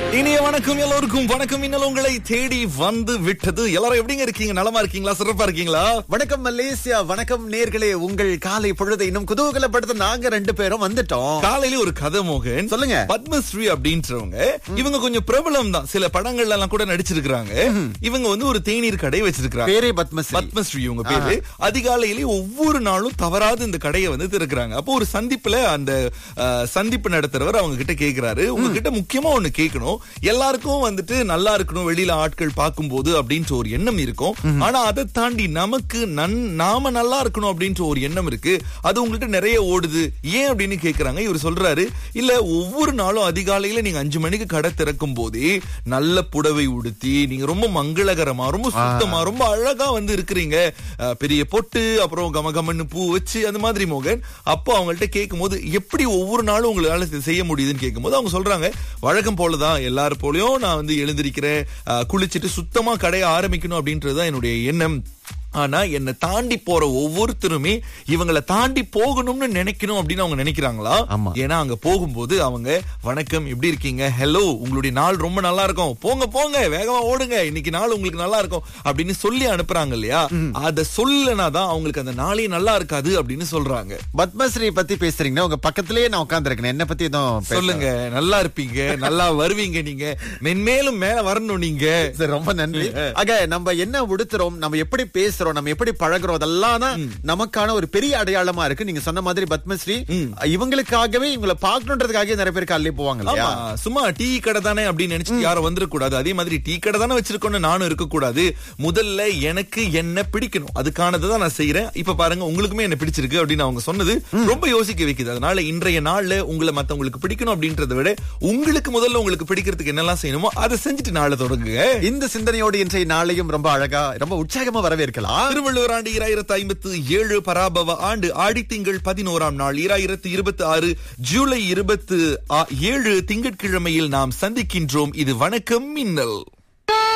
இனிய வணக்கம் எல்லோருக்கும் வணக்கம் இன்னல் உங்களை தேடி வந்து விட்டது எல்லாரும் எப்படிங்க இருக்கீங்க நலமா இருக்கீங்களா சிறப்பா இருக்கீங்களா வணக்கம் மலேசியா வணக்கம் நேர்களே உங்கள் காலை பொழுதை இன்னும் குதூகலப்படுத்த நாங்க ரெண்டு பேரும் வந்துட்டோம் காலையில ஒரு கதை மோகன் சொல்லுங்க. பத்மஸ்ரீ அப்படின்றவங்க இவங்க கொஞ்சம் பிரபலம் தான் சில படங்கள்ல எல்லாம் கூட நடிச்சிருக்காங்க இவங்க வந்து ஒரு தேநீர் கடை வச்சிருக்காங்க பேரே பத்மஸ்ரீ பத்மஸ்ரீ இவங்க பேரு அதிகாலையிலே ஒவ்வொரு நாளும் தவறாது இந்த கடையை வந்து திறக்கிறாங்க அப்போ ஒரு சந்திப்புல அந்த அஹ், சந்திப்பு நடத்துறவர் அவங்க கிட்ட கேக்குறாரு உங்ககிட்ட முக்கியமா ஒண்ணு கேட்கணும் எல்லாருக்கும் வந்துட்டு நல்லா இருக்கணும் வெளியில ஆட்கள் பார்க்கும்போது அப்படின்ற ஒரு எண்ணம் இருக்கும் ஆனா அதை தாண்டி நமக்கு நன் நாம நல்லா இருக்கணும் அப்படின்ற ஒரு எண்ணம் இருக்கு அது உங்கள்ட்ட நிறைய ஓடுது ஏன் அப்படின்னு கேக்குறாங்க இவர் சொல்றாரு இல்ல ஒவ்வொரு நாளும் அதிகாலையில நீங்க அஞ்சு மணிக்கு கடை திறக்கும் போதே நல்ல புடவை உடுத்தி நீங்க ரொம்ப மங்களகரமா ரொம்ப சுத்தமா ரொம்ப அழகா வந்து இருக்கிறீங்க அஹ், பெரிய பொட்டு அப்புறம் கமகமன்னு பூ வச்சு அந்த மாதிரி மோகன் அப்போ அவங்கள்ட்ட கேட்கும்போது எப்படி ஒவ்வொரு நாளும் உங்களால இதை செய்ய முடியுதுன்னு கேட்கும்போது அவங்க சொல்றாங்க வழக்கம் போலதான் எல்லாரும் போலயும் நான் வந்து எழுந்திருக்கிறேன் அஹ், குளிச்சிட்டு சுத்தமா கடையை ஆரம்பிக்கணும் அப்படின்றதுதான் என்னுடைய எண்ணம் ஆனா என்னை தாண்டி போற ஒவ்வொருத்தருமே இவங்களை தாண்டி போகணும்னு நினைக்கணும் அப்படின்னு அவங்க நினைக்கிறாங்களா ஆமா. ஏன்னா அங்க போகும்போது அவங்க வணக்கம் எப்படி இருக்கீங்க ஹலோ உங்களுடைய நாள் ரொம்ப நல்லா இருக்கும் போங்க போங்க வேகமா ஓடுங்க இன்னைக்கு நாள் உங்களுக்கு நல்லா இருக்கும் அப்படின்னு சொல்லி அனுப்புறாங்க இல்லையா அத சொல்லனா தான் அவங்களுக்கு அந்த நாளே நல்லா இருக்காது அப்படின்னு சொல்றாங்க பத்மஸ்ரீ பத்தி பேசுறீங்கன்னா உங்க பக்கத்திலேயே நான் உட்கார்ந்து என்ன பத்தி எதுவும் பேச- சொல்லுங்க நல்லா இருப்பீங்க நல்லா வருவீங்க நீங்க மென்மேலும் மேல வரணும் நீங்க சரி, ரொம்ப நன்றி ஆக நம்ம என்ன உடுத்துறோம் நம்ம எப்படி பேசுறோம் நம்ம எப்படி பழகுறோம் அதெல்லாம் தான் நமக்கான ஒரு பெரிய அடையாளமா இருக்கு நீங்க சொன்ன மாதிரி பத்மஸ்ரீ இவங்களுக்காகவே இவங்களை பார்க்கணுன்றதுக்காகவே நிறைய பேர் காலையில போவாங்க இல்லையா ஆமா சும்மா டீ கடை தானே அப்படின்னு நினைச்சு யாரும் வந்துடக்கூடாது அதே மாதிரி டீ கடை தானே வச்சிருக்கோம்னு நானும் இருக்கக்கூடாது முதல்ல எனக்கு என்ன பிடிக்கணும் அதுக்கானதை தான் நான் செய்யறேன் இப்ப பாருங்க உங்களுக்குமே என்ன பிடிச்சிருக்கு அப்படின்னு அவங்க சொன்னது ரொம்ப யோசிக்க வைக்குது அதனால இன்றைய நாள்ல உங்களை மத்தவங்களுக்கு பிடிக்கணும் அப்படின்றத விட உங்களுக்கு முதல்ல உங்களுக்கு பிடிக்கிறதுக்கு என்னெல்லாம் செய்யணுமோ அதை செஞ்சுட்டு நாளை தொடங்குங்க இந்த சிந்தனையோடு இன்றைய நாளையும் ரொம்ப அழகா ரொம்ப உற்சாகமா வரவேற்கலாம் திருவள்ளுவர் ஆண்டு இராயிரத்து ஐம்பத்து ஏழு பராபவ ஆண்டு ஆடித்திங்கள் பதினோராம் நாள் இராயிரத்து இருபத்தி ஆறு ஜூலை இருபத்து ஆ- ஏழு திங்கட்கிழமையில் நாம் சந்திக்கின்றோம் இது வணக்கம் மின்னல்